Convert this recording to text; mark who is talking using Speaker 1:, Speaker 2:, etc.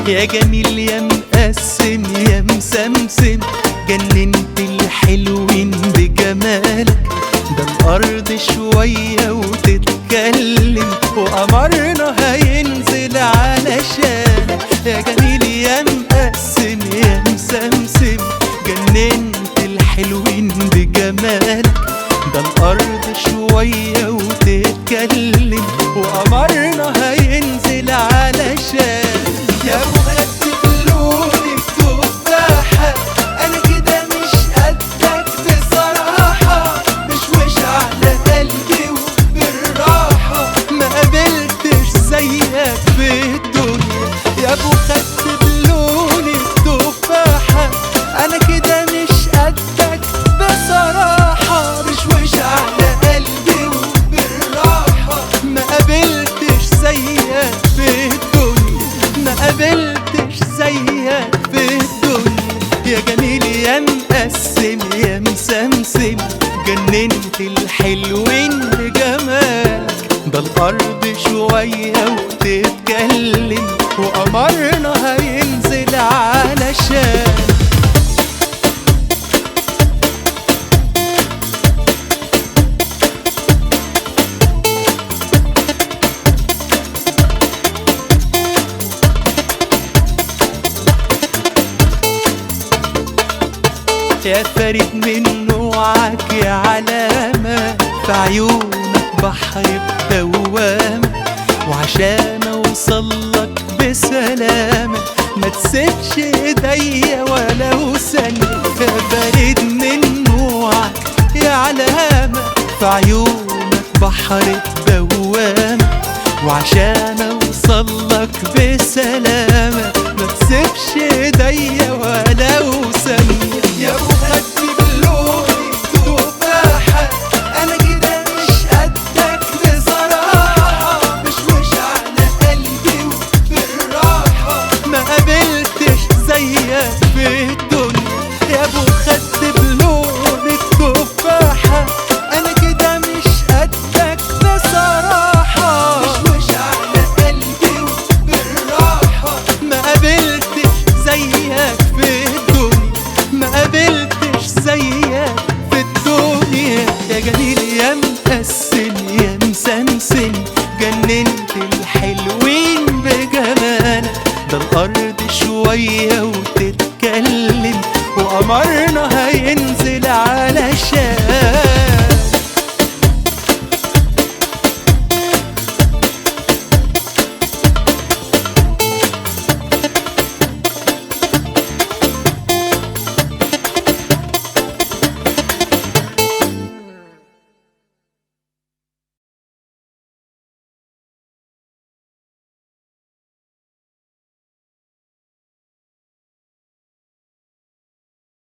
Speaker 1: يا جميل يا مقسم يا مسمسم جننت الحلوين بجمالك ده الأرض شوية وتتكلم وقمرنا هينزل علشان يا جميل يا مقسم يا مسمسم جننت الحلوين بجمالك ده الأرض شوية وتتكلم وقمرنا هينزل علشان يا ابو خدت بلون التفاحة أنا كده مش قدك بصراحة مش وش على قلبي وبالراحة ما قابلتش زيك في الدنيا يا ابو خدت بلون التفاحة أنا كده مش قدك بصراحة مش وش على قلبي وبالراحة ما قابلتش زيك في الدنيا ما قابلتش زيك في الدنيا يا جميل يا مقسم يا مسمسم جننت الحلوين بجمالك ده الأرض شوية وتتكلم وقمرنا هينزل علشان يا فريد من نوعك يا علامة في عيونك بحر بدوامة وعشان اوصلك بسلامة ما تسيبش ايديا ولو ثانية يا فريد من نوعك يا علامة في عيونك بحر بدوامة وعشان اوصلك بسلامة ما تسيبش ايديا ولو ثانية يا ابو خدي بلوني تفاحة انا كده مش قدك بصراحة مش وش على قلبي وبالراحة ما قابلتش زيك في الدنيا يا ابو خدي بلوني تفاحة انا كده مش قدك بصراحة مش وش على قلبي وبالراحة ما قابلتش زيك في الدنيا ما قابلتش زيك في الدنيا يا جميل يا مقسم يا مسمسم جننت الحلوين بجمالك ده الأرض شوية وتتكلم وقمرنا هينزل علشان